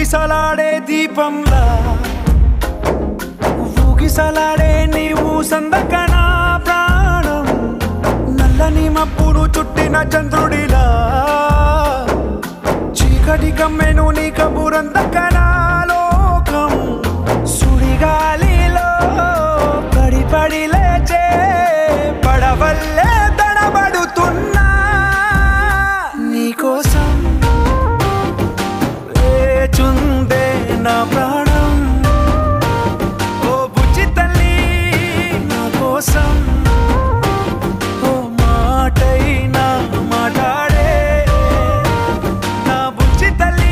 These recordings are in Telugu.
ఊగిసలాడే దీపంలా ఊగిసలాడే నీవు సందకనా ప్రాణం నల్లని మప్పును చుట్టిన చంద్రుడిలా చీకటి కమ్మెను నీ కబురందకనా లోకం సుడిగాలిలో పడి పడి లేచే పడవల్లే తడబడుతున్నా నీకోసం వేచుందే నా ప్రాణం ఓ బుజ్జి తల్లి నా కోసం ఓ మాటైనా మాట్లాడే నా బుజ్జి తల్లి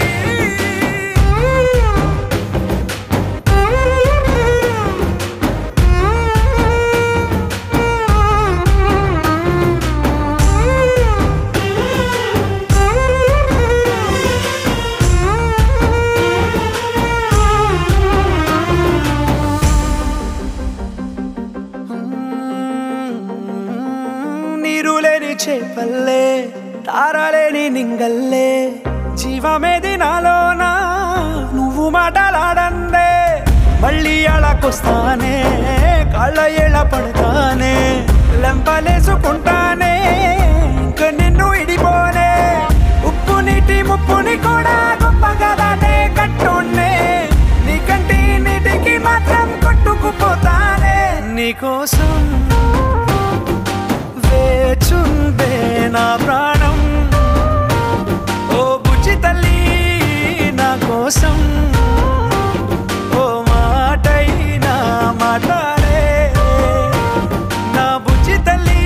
నీరు లేని చేపల్లే తారలేని నింగల్లే జీవమేది నాలోనా నువ్వు మాటలాడందే మళ్ళీ అళకొస్తానే కాళ్ళ ఏళ్ళ పడతానే లెంపలేసుకుంటానే ఇంక నిన్ను ఇడిపోనే ఉప్పు నీటి ముప్పుని కూడా గొప్పగా దాటే కట్టున్నే నీ కంటి నీటికి మాత్రం కొట్టుకుపోతానే నీకోసం వేచుందే నా ప్రాణం ఓ బుజ్జి తల్లి నా కోసం ఓ మాటైనా మాట్లాడే నా బుజ్జి తల్లి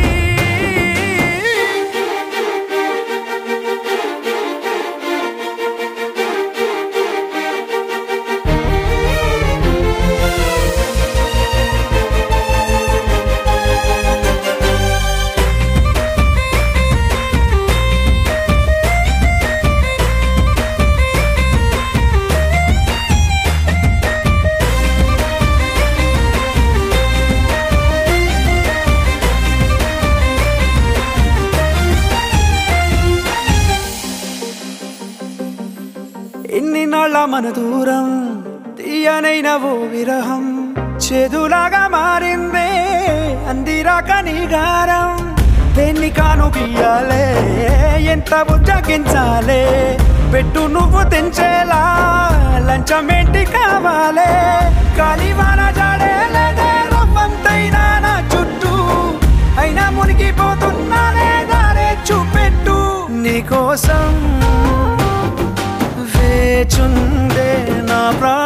ఎన్ని నాళ్ళ మన దూరం తీయనైన ఓ విరహం చేదులాగా మారిందే అందిరాక నీగారం దేన్ని కాను గీయాలే ఎంత బుజ్జగించాలే పెట్టు నువ్వు తెంచేలా లంచమేంటి కావాలే కాలివాన జాడేలేదే రవ్వంతైనా నా చుట్టూ అయినా మునిగిపోతున్నానే దారే చూపెట్టు నీకోసం వేచుందే నా ప్రాణం